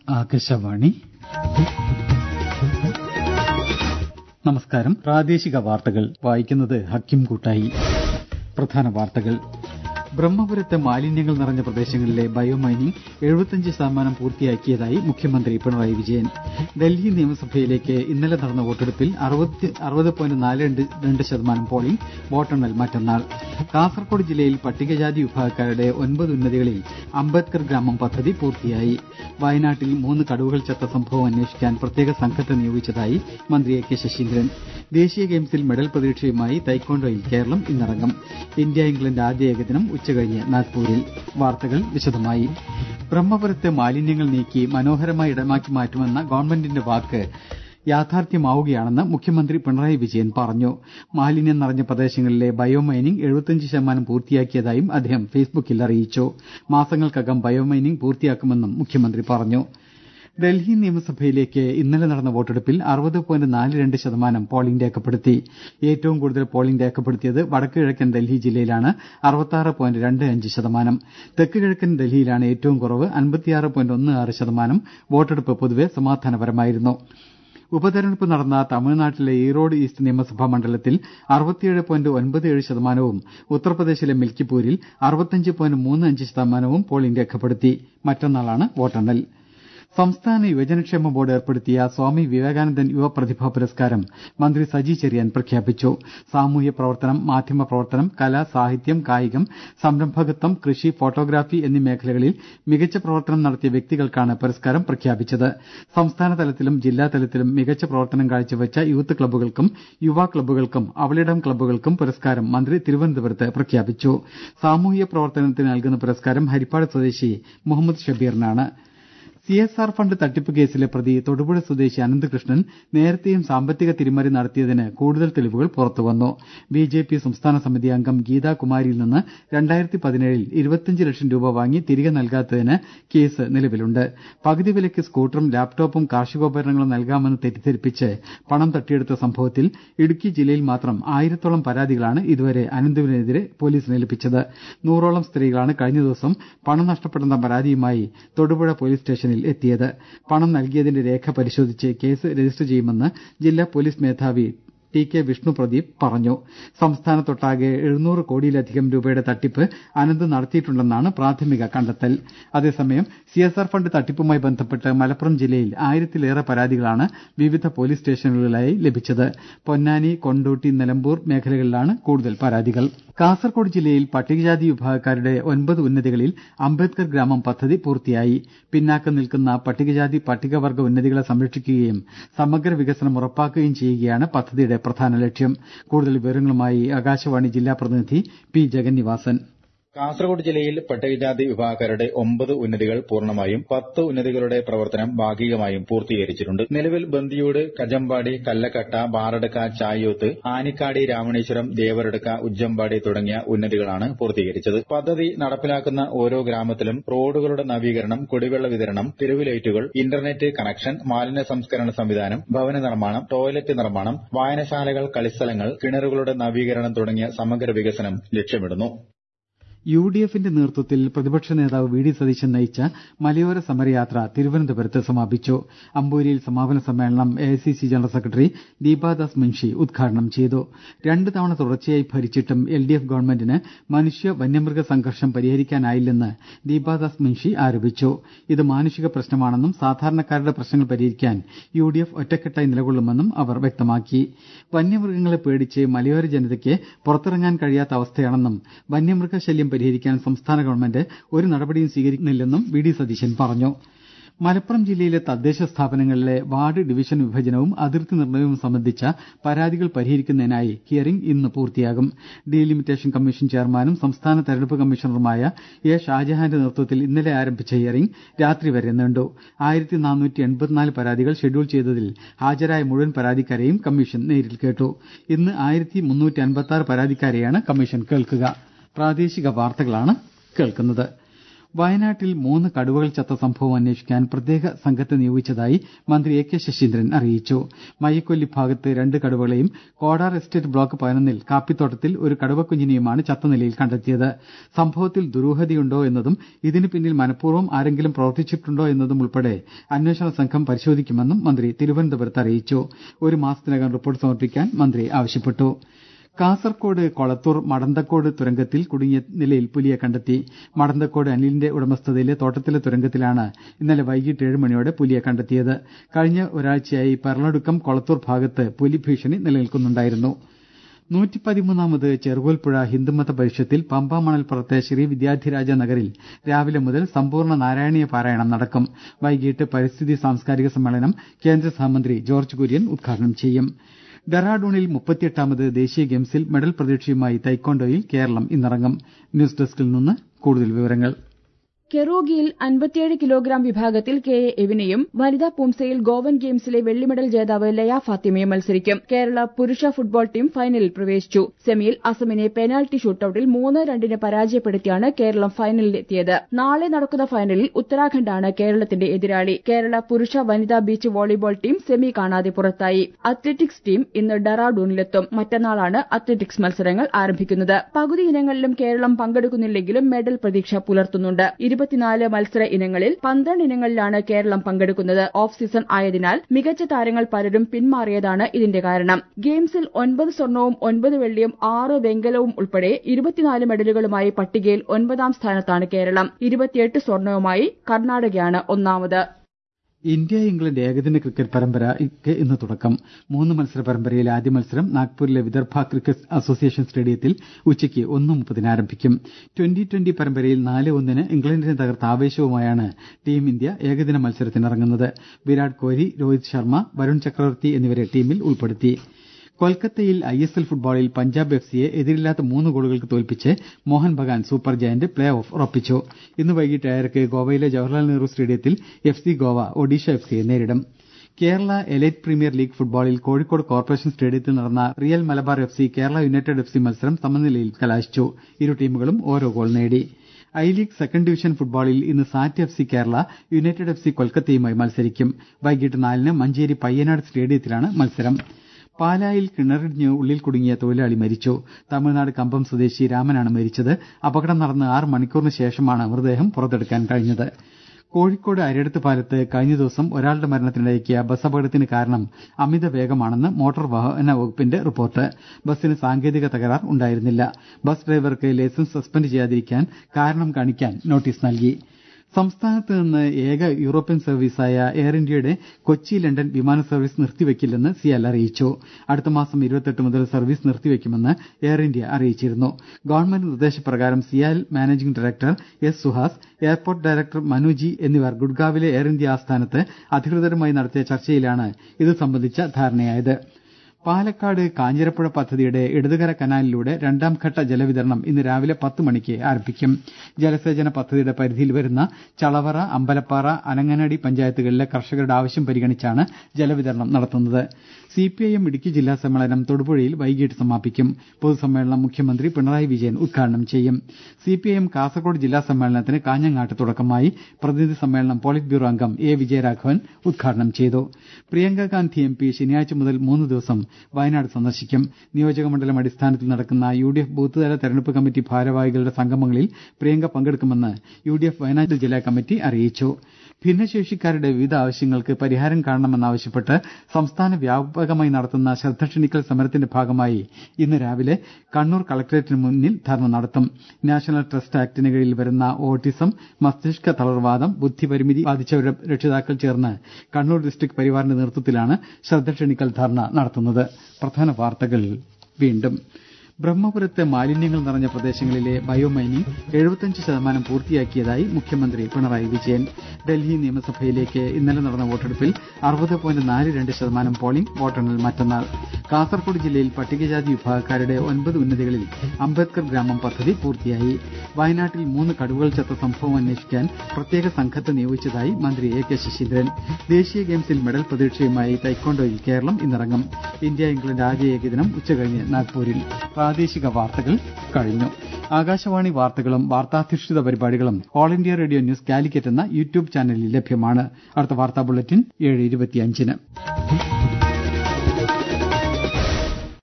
ആകാശവാണി നമസ്കാരം പ്രാദേശിക വാർത്തകൾ വായിക്കുന്നത് ഹക്കിം കൂട്ടായി പ്രധാന വാർത്തകൾ ബ്രഹ്മപുരത്തെ മാലിന്യങ്ങൾ നിറഞ്ഞ പ്രദേശങ്ങളിലെ ബയോമൈനിംഗ് എഴുപത്തിയഞ്ച് ശതമാനം പൂർത്തിയാക്കിയതായി മുഖ്യമന്ത്രി പിണറായി വിജയൻ ഡൽഹി നിയമസഭയിലേക്ക് ഇന്നലെ നടന്ന വോട്ടെടുപ്പിൽ അറുപത് പോയിന്റ് നാല് രണ്ട് ശതമാനം പോളിംഗ് വോട്ടെണ്ണൽ മറ്റന്നാൾ കാസർകോട് ജില്ലയിൽ പട്ടികജാതി വിഭാഗക്കാരുടെ ഒൻപത് ഉന്നതികളിൽ അംബേദ്കർ ഗ്രാമം പദ്ധതി പൂർത്തിയായി വയനാട്ടിൽ മൂന്ന് കടുവകൾ ചത്ത സംഭവം അന്വേഷിക്കാൻ പ്രത്യേക സംഘത്തെ നിയോഗിച്ചതായി മന്ത്രി എ കെ ശശീന്ദ്രൻ ദേശീയ ഗെയിംസിൽ മെഡൽ പ്രതീക്ഷയുമായി തൈക്കോണ്ടോയിൽ കേരളം ഇന്നിറങ്ങും ഇന്ത്യ ഇംഗ്ലണ്ട് ആദ്യ ഏകദിനം ഉച്ചകഴിഞ്ഞ് നാഗ്പൂരിൽ വാർത്തകൾ വിശദമായി ബ്രഹ്മപുരത്തെ മാലിന്യങ്ങൾ നീക്കി മനോഹരമായ ഇടമാക്കി മാറ്റുമെന്ന ഗവൺമെന്റിന്റെ വാക്ക് യാഥാർത്ഥ്യമാവുകയാണെന്ന് മുഖ്യമന്ത്രി പിണറായി വിജയൻ പറഞ്ഞു മാലിന്യം നിറഞ്ഞ പ്രദേശങ്ങളിലെ ബയോമൈനിംഗ് എഴുപത്തിയഞ്ച് ശതമാനം പൂർത്തിയാക്കിയതായും അദ്ദേഹം ഫേസ്ബുക്കിൽ അറിയിച്ചു മാസങ്ങൾക്കകം ബയോമൈനിംഗ് പൂർത്തിയാക്കുമെന്നും മുഖ്യമന്ത്രി പറഞ്ഞു ഡൽഹി നിയമസഭയിലേക്ക് ഇന്നലെ നടന്ന വോട്ടെടുപ്പിൽ അറുപത് പോയിന്റ് നാല് രണ്ട് ശതമാനം പോളിംഗ് രേഖപ്പെടുത്തി ഏറ്റവും കൂടുതൽ പോളിംഗ് രേഖപ്പെടുത്തിയത് വടക്ക് കിഴക്കൻ ഡൽഹി ജില്ലയിലാണ് അറുപത്തിയാറ് പോയിന്റ് രണ്ട് അഞ്ച് ശതമാനം തെക്ക് കിഴക്കൻ ഡൽഹിയിലാണ് ഏറ്റവും കുറവ് അൻപത്തിയാറ് പോയിന്റ് ഒന്ന് ആറ് ശതമാനം വോട്ടെടുപ്പ് പൊതുവെ സമാധാനപരമായിരുന്നു ഉപതെരഞ്ഞെടുപ്പ് നടന്ന തമിഴ്നാട്ടിലെ ഈറോഡ് ഈസ്റ്റ് നിയമസഭാ മണ്ഡലത്തിൽ അറുപത്തിയേഴ് പോയിന്റ് ഒൻപത് ഏഴ് ശതമാനവും ഉത്തർപ്രദേശിലെ മിൽക്കിപൂരിൽ അറുപത്തിയഞ്ച് പോയിന്റ് മൂന്ന് അഞ്ച് ശതമാനവും പോളിംഗ് രേഖപ്പെടുത്തി മറ്റന്നാളാണ് വോട്ടെണ്ണൽ സംസ്ഥാന യുവജനക്ഷേമ ബോർഡ് ഏർപ്പെടുത്തിയ സ്വാമി വിവേകാനന്ദൻ യുവ പ്രതിഭാ പുരസ്കാരം മന്ത്രി സജി ചെറിയാൻ പ്രഖ്യാപിച്ചു സാമൂഹ്യ പ്രവർത്തനം മാധ്യമ പ്രവർത്തനം കല സാഹിത്യം കായികം സംരംഭകത്വം കൃഷി ഫോട്ടോഗ്രാഫി എന്നീ മേഖലകളിൽ മികച്ച പ്രവർത്തനം നടത്തിയ വ്യക്തികൾക്കാണ് പുരസ്കാരം പ്രഖ്യാപിച്ചത് സംസ്ഥാന തലത്തിലും ജില്ലാ തലത്തിലും മികച്ച പ്രവർത്തനം കാഴ്ചവെച്ച യൂത്ത് ക്ലബ്ബുകൾക്കും യുവ ക്ലബ്ബുകൾക്കും അവളിടം ക്ലബ്ബുകൾക്കും പുരസ്കാരം മന്ത്രി തിരുവനന്തപുരത്ത് പ്രഖ്യാപിച്ചു സാമൂഹ്യ പ്രവർത്തനത്തിന് നൽകുന്ന പുരസ്കാരം ഹരിപ്പാട് സ്വദേശി മുഹമ്മദ് ഷബീറിനാണ് സി എസ് ആർ ഫണ്ട് തട്ടിപ്പ് കേസിലെ പ്രതി തൊടുപുഴ സ്വദേശി അനന്തകൃഷ്ണൻ നേരത്തെയും സാമ്പത്തിക തിരിമറി നടത്തിയതിന് കൂടുതൽ തെളിവുകൾ പുറത്തുവന്നു ബി ജെ പി സംസ്ഥാന സമിതി അംഗം ഗീതാകുമാരിയിൽ നിന്ന് രണ്ടായിരത്തി പതിനേഴിൽ ഇരുപത്തിയഞ്ച് ലക്ഷം രൂപ വാങ്ങി തിരികെ നൽകാത്തതിന് കേസ് നിലവിലുണ്ട് പകുതി വിലയ്ക്ക് സ്കൂട്ടറും ലാപ്ടോപ്പും കാർഷികോപകരണങ്ങളും നൽകാമെന്ന് തെറ്റിദ്ധരിപ്പിച്ച് പണം തട്ടിയെടുത്ത സംഭവത്തിൽ ഇടുക്കി ജില്ലയിൽ മാത്രം ആയിരത്തോളം പരാതികളാണ് ഇതുവരെ അനന്തുവിനെതിരെ പോലീസിന് ലഭിച്ചത് നൂറോളം സ്ത്രീകളാണ് കഴിഞ്ഞ ദിവസം പണം നഷ്ടപ്പെടുന്ന പരാതിയുമായി തൊടുപുഴ പോലീസ് സ്റ്റേഷനിൽ എത്തിയത് പണം നൽകിയതിന്റെ രേഖ പരിശോധിച്ച് കേസ് രജിസ്റ്റർ ചെയ്യുമെന്ന് ജില്ലാ പോലീസ് മേധാവി ടി കെ വിഷ്ണു പ്രദീപ് പറഞ്ഞു സംസ്ഥാനത്തൊട്ടാകെ എഴുന്നൂറ് കോടിയിലധികം രൂപയുടെ തട്ടിപ്പ് അനന്ത് നടത്തിയിട്ടുണ്ടെന്നാണ് പ്രാഥമിക കണ്ടെത്തൽ അതേസമയം സി എസ് ആർ ഫണ്ട് തട്ടിപ്പുമായി ബന്ധപ്പെട്ട് മലപ്പുറം ജില്ലയിൽ ആയിരത്തിലേറെ പരാതികളാണ് വിവിധ പോലീസ് സ്റ്റേഷനുകളിലായി ലഭിച്ചത് പൊന്നാനി കൊണ്ടോട്ടി നിലമ്പൂർ മേഖലകളിലാണ് കൂടുതൽ പരാതികൾ കാസർകോട് ജില്ലയിൽ പട്ടികജാതി വിഭാഗക്കാരുടെ ഒൻപത് ഉന്നതികളിൽ അംബേദ്കർ ഗ്രാമം പദ്ധതി പൂർത്തിയായി പിന്നാക്കം നിൽക്കുന്ന പട്ടികജാതി പട്ടികവർഗ ഉന്നതികളെ സംരക്ഷിക്കുകയും സമഗ്ര വികസനം ഉറപ്പാക്കുകയും ചെയ്യുകയാണ് പദ്ധതിയുടെ പ്രധാന ലക്ഷ്യം കൂടുതൽ വിവരങ്ങളുമായി ആകാശവാണി ജില്ലാ പ്രതിനിധി പി ജഗന്നിവാസൻ കാസർഗോഡ് ജില്ലയിൽ പട്ടികജാതി വിഭാഗക്കാരുടെ ഒമ്പത് ഉന്നതികൾ പൂർണ്ണമായും പത്ത് ഉന്നതികളുടെ പ്രവർത്തനം ഭാഗികമായും പൂർത്തീകരിച്ചിട്ടുണ്ട് നിലവിൽ ബന്ദിയൂട് കജമ്പാടി കല്ലക്കട്ട ബാറടുക്ക ചായൂത്ത് ആനിക്കാടി രാമണീശ്വരം ദേവരടുക്ക ഉജ്ജമ്പാടി തുടങ്ങിയ ഉന്നതികളാണ് പൂർത്തീകരിച്ചത് പദ്ധതി നടപ്പിലാക്കുന്ന ഓരോ ഗ്രാമത്തിലും റോഡുകളുടെ നവീകരണം കുടിവെള്ള വിതരണം തെരുവുലൈറ്റുകൾ ഇന്റർനെറ്റ് കണക്ഷൻ മാലിന്യ സംസ്കരണ സംവിധാനം ഭവന നിർമ്മാണം ടോയ്ലറ്റ് നിർമ്മാണം വായനശാലകൾ കളിസ്ഥലങ്ങൾ കിണറുകളുടെ നവീകരണം തുടങ്ങിയ സമഗ്ര വികസനം ലക്ഷ്യമിടുന്നു യു ഡി എഫിന്റെ നേതൃത്വത്തിൽ പ്രതിപക്ഷ നേതാവ് വി ഡി സതീശൻ നയിച്ച മലയോര സമരയാത്ര തിരുവനന്തപുരത്ത് സമാപിച്ചു അമ്പൂരിയിൽ സമാപന സമ്മേളനം A I C C general secretary Deepa Das Munshi ഉദ്ഘാടനം ചെയ്തു രണ്ടു തവണ തുടർച്ചയായി ഭരിച്ചിട്ടും എൽ ഡി എഫ് ഗവൺമെന്റിന് മനുഷ്യ വന്യമൃഗ സംഘർഷം പരിഹരിക്കാനായില്ലെന്ന് ദീപാദാസ് മുൻഷി ആരോപിച്ചു ഇത് മാനുഷിക പ്രശ്നമാണെന്നും സാധാരണക്കാരുടെ പ്രശ്നങ്ങൾ പരിഹരിക്കാൻ യു ഡി എഫ് ഒറ്റക്കെട്ടായി നിലകൊള്ളുമെന്നും അവർ വ്യക്തമാക്കി വന്യമൃഗങ്ങളെ പേടിച്ച് മലയോര ജനതയ്ക്ക് പുറത്തിറങ്ങാൻ കഴിയാത്ത അവസ്ഥയാണെന്നും വന്യമൃഗശല്യം പരിഹരിക്കാൻ സംസ്ഥാന ഗവൺമെന്റ് ഒരു നടപടിയും സ്വീകരിക്കുന്നില്ലെന്നും വി ഡി സതീശൻ പറഞ്ഞു മലപ്പുറം ജില്ലയിലെ തദ്ദേശ സ്ഥാപനങ്ങളിലെ വാർഡ് ഡിവിഷൻ വിഭജനവും അതിർത്തി നിർണയവും സംബന്ധിച്ച പരാതികൾ പരിഹരിക്കുന്നതിനായി ഹിയറിംഗ് ഇന്ന് പൂർത്തിയാകും ഡീലിമിറ്റേഷൻ കമ്മീഷൻ ചെയർമാനും സംസ്ഥാന തെരഞ്ഞെടുപ്പ് കമ്മീഷണറുമായ എ ഷാജഹാന്റെ നേതൃത്വത്തിൽ ഇന്നലെ ആരംഭിച്ച ഹിയറിംഗ് രാത്രി വരെ നീണ്ടു പരാതികൾ ഷെഡ്യൂൾ ചെയ്തതിൽ ഹാജരായ മുഴുവൻ പരാതിക്കാരെയും കമ്മീഷൻ നേരിൽ കേട്ടു ഇന്ന് ആയിരത്തി പരാതിക്കാരെയാണ് കമ്മീഷൻ കേൾക്കുക പ്രാദേശിക വാർത്തകളാണ് കേൾക്കുന്നത് വയനാട്ടിൽ മൂന്ന് കടുവകൾ ചത്ത സംഭവം അന്വേഷിക്കാൻ പ്രത്യേക സംഘത്തെ നിയോഗിച്ചതായി മന്ത്രി എ കെ ശശീന്ദ്രൻ അറിയിച്ചു മയ്യക്കൊല്ലി ഭാഗത്ത് രണ്ട് കടുവകളെയും കോടാർ എസ്റ്റേറ്റ് ബ്ലോക്ക് പതിനൊന്നിൽ കാപ്പിത്തോട്ടത്തിൽ ഒരു കടുവക്കുഞ്ഞിനെയുമാണ് ചത്ത നിലയിൽ കണ്ടെത്തിയത് സംഭവത്തിൽ ദുരൂഹതയുണ്ടോ എന്നതും ഇതിന് പിന്നിൽ മനഃപൂർവ്വം ആരെങ്കിലും പ്രവർത്തിച്ചിട്ടുണ്ടോ എന്നതും ഉൾപ്പെടെ അന്വേഷണ സംഘം പരിശോധിക്കുമെന്നും മന്ത്രി തിരുവനന്തപുരത്ത് അറിയിച്ചു ഒരു മാസത്തിനകം റിപ്പോർട്ട് സമർപ്പിക്കാൻ മന്ത്രി ആവശ്യപ്പെട്ടു കാസർകോട് കൊളത്തൂർ മടന്തക്കോട് തുരങ്കത്തിൽ കുടുങ്ങിയ നിലയിൽ പുലിയെ കണ്ടെത്തി മടന്തക്കോട് അനിലിന്റെ ഉടമസ്ഥതയിലെ തോട്ടത്തിലെ തുരങ്കത്തിലാണ് ഇന്നലെ വൈകിട്ട് ഏഴ് മണിയോടെ പുലിയെ കണ്ടെത്തിയത് കഴിഞ്ഞ ഒരാഴ്ചയായി പെർളടുക്കം കൊളത്തൂർ ഭാഗത്ത് പുലി ഭീഷണി നിലനിൽക്കുന്നുണ്ടായിരുന്നു നൂറ്റിപ്പതിമൂന്നാമത് ചെറുകോൽപ്പുഴ ഹിന്ദുമത പരിഷത്തിൽ പമ്പ മണൽപ്പുറത്തെ ശ്രീ വിദ്യാധിരാജ നഗറിൽ രാവിലെ മുതൽ സമ്പൂർണ്ണ നാരായണീയ പാരായണം നടക്കും വൈകിട്ട് പരിസ്ഥിതി സാംസ്കാരിക സമ്മേളനം കേന്ദ്ര സഹമന്ത്രി ജോർജ് കുര്യൻ ഉദ്ഘാടനം ചെയ്യും ഡെറാഡൂണിൽ മുപ്പത്തിയെട്ടാമത് ദേശീയ ഗെയിംസിൽ മെഡൽ പ്രതീക്ഷയുമായി തൈക്കോണ്ടോയിൽ കേരളം ഇന്നിറങ്ങും ന്യൂസ് ഡെസ്കിൽ നിന്ന് കൂടുതൽ വിവരങ്ങൾ കെറോഗിയിൽ അൻപത്തിയേഴ് കിലോഗ്രാം വിഭാഗത്തിൽ കെ എ എവിനെയും വനിതാ പൂംസയിൽ ഗോവൻ ഗെയിംസിലെ വെള്ളി മെഡൽ ജേതാവ് ലയ ഫാത്തിമയും മത്സരിക്കും കേരള പുരുഷ ഫുട്ബോൾ ടീം ഫൈനലിൽ പ്രവേശിച്ചു സെമിയിൽ അസമിനെ പെനാൽറ്റി ഷൂട്ടൌട്ടിൽ മൂന്ന് രണ്ടിന് പരാജയപ്പെടുത്തിയാണ് കേരളം ഫൈനലിലെത്തിയത് നാളെ നടക്കുന്ന ഫൈനലിൽ ഉത്തരാഖണ്ഡാണ് കേരളത്തിന്റെ എതിരാളി കേരള പുരുഷ വനിതാ ബീച്ച് വോളിബോൾ ടീം സെമി കാണാതെ പുറത്തായി അത്ലറ്റിക്സ് ടീം ഇന്ന് ഡെറാഡൂണിലെത്തും മറ്റന്നാളാണ് അത്ലറ്റിക്സ് മത്സരങ്ങൾ ആരംഭിക്കുന്നത് പകുതി ഇനങ്ങളിലും കേരളം പങ്കെടുക്കുന്നില്ലെങ്കിലും മെഡൽ പ്രതീക്ഷ പുലർത്തുന്നുണ്ട് ഇരുപത്തിനാല് മത്സര ഇനങ്ങളിൽ പന്ത്രണ്ട് ഇനങ്ങളിലാണ് കേരളം പങ്കെടുക്കുന്നത് ഓഫ് സീസൺ ആയതിനാൽ മികച്ച താരങ്ങൾ പലരും പിന്മാറിയതാണ് ഇതിന്റെ കാരണം ഗെയിംസിൽ ഒൻപത് സ്വർണവും ഒൻപത് വെള്ളിയും ആറ് വെങ്കലവും ഉൾപ്പെടെ ഇരുപത്തിനാല് മെഡലുകളുമായി പട്ടികയിൽ ഒൻപതാം സ്ഥാനത്താണ് കേരളം ഇരുപത്തിയെട്ട് സ്വർണവുമായി കർണാടകയാണ് ഒന്നാമത് ഇന്ത്യ ഇംഗ്ലണ്ട് ഏകദിന ക്രിക്കറ്റ് പരമ്പരയ്ക്ക് ഇന്ന് തുടക്കം മൂന്ന് മത്സര പരമ്പരയിലെ ആദ്യ മത്സരം നാഗ്പൂരിലെ വിദർഭ ക്രിക്കറ്റ് അസോസിയേഷൻ സ്റ്റേഡിയത്തിൽ ഉച്ചയ്ക്ക് ഒന്ന് മുപ്പതിന് ആരംഭിക്കും ട്വന്റി ട്വന്റി പരമ്പരയിൽ നാല് ഒന്നിന് ഇംഗ്ലണ്ടിനെ തകർത്ത ആവേശവുമായാണ് ടീം ഇന്ത്യ ഏകദിന മത്സരത്തിനിറങ്ങുന്നത് വിരാട് കോഹ്ലി രോഹിത് ശർമ്മ വരുൺ ചക്രവർത്തി എന്നിവരെ ടീമിൽ ഉൾപ്പെടുത്തി കൊൽക്കത്തയിൽ ഐ എസ് എൽ ഫുട്ബോളിൽ പഞ്ചാബ് എഫ് സിയെ എതിരില്ലാത്ത മൂന്ന് ഗോളുകൾക്ക് തോൽപ്പിച്ച് Mohun Bagan super giant play off ഉറപ്പിച്ചു ഇന്ന് വൈകിട്ട് ഏഴരയ്ക്ക് ഗോവയിലെ ജവഹർലാൽ നെഹ്റു സ്റ്റേഡിയത്തിൽ F C Goa Odisha F സിയെ നേരിടും കേരള എലൈറ്റ് പ്രീമിയർ ലീഗ് ഫുട്ബോളിൽ കോഴിക്കോട് കോർപ്പറേഷൻ സ്റ്റേഡിയത്തിൽ നടന്ന real Malabar F C Kerala united F C മത്സരം സമനിലയിൽ കലാശിച്ചു ഇരു ടീമുകളും ഓരോ ഗോൾ നേടി ഐ ലീഗ് സെക്കൻഡ് ഡിവിഷൻ ഫുട്ബോളിൽ ഇന്ന് SAT F C Kerala united F C കൊൽക്കത്തയുമായി മത്സരിക്കും വൈകിട്ട് നാലിന് മഞ്ചേരി പയ്യനാട് സ്റ്റേഡിയത്തിലാണ് മത്സരം പാലായിൽ കിണറിടിഞ്ഞ് ഉള്ളിൽ കുടുങ്ങിയ തൊഴിലാളി മരിച്ചു തമിഴ്നാട് കമ്പം സ്വദേശി രാമനാണ് മരിച്ചത് അപകടം നടന്ന് ആറ് മണിക്കൂറിന് ശേഷമാണ് മൃതദേഹം പുറത്തെടുക്കാൻ കഴിഞ്ഞത് കോഴിക്കോട് അരിയടത്ത് പാലത്ത് കഴിഞ്ഞ ദിവസം ഒരാളുടെ മരണത്തിനിടയാക്കിയ ബസ് അപകടത്തിന് കാരണം അമിത വേഗമാണെന്ന് മോട്ടോർ വാഹന വകുപ്പിന്റെ റിപ്പോർട്ട് ബസ്സിന് സാങ്കേതിക തകരാർ ഉണ്ടായിരുന്നില്ല ബസ് ഡ്രൈവർക്ക് ലൈസൻസ് സസ്പെൻഡ് ചെയ്യാതിരിക്കാൻ കാരണം കാണിക്കാൻ നോട്ടീസ് നൽകി സംസ്ഥാനത്ത് നിന്ന് ഏക യൂറോപ്യൻ സർവീസായ എയർ ഇന്ത്യയുടെ കൊച്ചി ലണ്ടൻ വിമാന സർവീസ് നിർത്തിവെക്കില്ലെന്ന് സിയാൽ അറിയിച്ചു അടുത്ത മാസം ഇരുപത്തെട്ട് മുതൽ സർവീസ് നിർത്തിവെക്കുമെന്ന് എയർ ഇന്ത്യ അറിയിച്ചിരുന്നു ഗവൺമെന്റ് നിർദ്ദേശപ്രകാരം CIAL managing director S Suhas airport director Manu G എന്നിവർ ഗുഡ്ഗാവിലെ എയർ ഇന്ത്യ ആസ്ഥാനത്ത് അധികൃതരുമായി നടത്തിയ ചർച്ചയിലാണ് ഇത് സംബന്ധിച്ച ധാരണയായത് പാലക്കാട് കാഞ്ഞിരപ്പുഴ പദ്ധതിയുടെ ഇടതുകര കനാലിലൂടെ രണ്ടാംഘട്ട ജലവിതരണം ഇന്ന് രാവിലെ പത്ത് മണിക്ക് ആരംഭിക്കും ജലസേചന പദ്ധതിയുടെ പരിധിയിൽ വരുന്ന ചളവറ അമ്പലപ്പാറ അനങ്ങനടി പഞ്ചായത്തുകളിലെ കർഷകരുടെ ആവശ്യം പരിഗണിച്ചാണ് ജലവിതരണം നടത്തുന്നത് സിപിഐഎം ഇടുക്കി ജില്ലാ സമ്മേളനം തൊടുപുഴയിൽ വൈകിട്ട് സമാപിക്കും പൊതുസമ്മേളനം മുഖ്യമന്ത്രി പിണറായി വിജയൻ ഉദ്ഘാടനം ചെയ്യും സിപിഐഎം കാസർകോട് ജില്ലാ സമ്മേളനത്തിന് കാഞ്ഞങ്ങാട്ട് തുടക്കമായി പ്രതിനിധി സമ്മേളനം പോളിറ്റ് ബ്യൂറോ അംഗം എ വിജയരാഘവൻ ഉദ്ഘാടനം ചെയ്തു പ്രിയങ്ക ഗാന്ധി എം പി ശനിയാഴ്ച മുതൽ മൂന്ന് ദിവസം വയനാട് സന്ദർശിക്കും നിയോജകമണ്ഡലം അടിസ്ഥാനത്തിൽ നടക്കുന്ന യു ഡി എഫ് ബൂത്ത്തല തെരഞ്ഞെടുപ്പ് കമ്മിറ്റി ഭാരവാഹികളുടെ സംഗമങ്ങളിൽ പ്രിയങ്ക പങ്കെടുക്കുമെന്ന് യു ഡി എഫ് വയനാട് ജില്ലാ കമ്മിറ്റി അറിയിച്ചു ഭിന്നശേഷിക്കാരുടെ വിവിധ ആവശ്യങ്ങൾക്ക് പരിഹാരം കാണണമെന്നാവശ്യപ്പെട്ട് സംസ്ഥാന വ്യാപകമായി നടത്തുന്ന ശ്രദ്ധ ക്ഷണിക്കൽ സമരത്തിന്റെ ഭാഗമായി ഇന്ന് രാവിലെ കണ്ണൂർ കളക്ടറേറ്റിന് മുന്നിൽ ധർണ നടത്തും നാഷണൽ ട്രസ്റ്റ് ആക്ടിന് കീഴിൽ വരുന്ന ഓട്ടിസം മസ്തിഷ്ക തളർവാദം ബുദ്ധിപരിമിതി ബാധിച്ചവരുടെ രക്ഷിതാക്കൾ ചേർന്ന് കണ്ണൂർ ഡിസ്ട്രിക്ട് പരിവാറിന്റെ നേതൃത്വത്തിലാണ് ശ്രദ്ധ ക്ഷണിക്കൽ ധർണ നടത്തുന്നത് പ്രധാന വാർത്തകൾ വീണ്ടും ബ്രഹ്മപുരത്തെ മാലിന്യങ്ങൾ നിറഞ്ഞ പ്രദേശങ്ങളിലെ ബയോമൈനിംഗ് എഴുപത്തിയഞ്ച് ശതമാനം പൂർത്തിയാക്കിയതായി മുഖ്യമന്ത്രി പിണറായി വിജയൻ ഡൽഹി നിയമസഭയിലേക്ക് ഇന്നലെ നടന്ന വോട്ടെടുപ്പിൽ അറുപത് പോയിന്റ് നാല് രണ്ട് ശതമാനം പോളിംഗ് വോട്ടെണ്ണൽ മറ്റന്നാൾ കാസർകോട് ജില്ലയിൽ പട്ടികജാതി വിഭാഗക്കാരുടെ ഒൻപത് ഉന്നതികളിൽ അംബേദ്കർ ഗ്രാമം പദ്ധതി പൂർത്തിയായി വയനാട്ടിൽ മൂന്ന് കടുവകൾ ചത്ത സംഭവം അന്വേഷിക്കാൻ പ്രത്യേക സംഘത്തെ നിയോഗിച്ചതായി മന്ത്രി എ കെ ശശീന്ദ്രൻ ദേശീയ ഗെയിംസിൽ മെഡൽ പ്രതീക്ഷയുമായി തൈക്കോണ്ടോയിൽ കേരളം ഇന്നിറങ്ങും ഇന്ത്യ ഇംഗ്ലണ്ട് ആദ്യ ഏകദിനം ഉച്ചകഴിഞ്ഞ് നാഗ്പൂരിൽ പ്രാദേശിക വാർത്തകൾ കഴിഞ്ഞു ആകാശവാണി വാർത്തകളും വാർത്താധിഷ്ഠിത പരിപാടികളും all India radio news Calicut എന്ന യൂട്യൂബ് ചാനലിൽ ലഭ്യമാണ് അടുത്ത വാർത്താ ബുള്ളറ്റിൻ ഏഴ് ഇരുപത്തിയഞ്ചിന്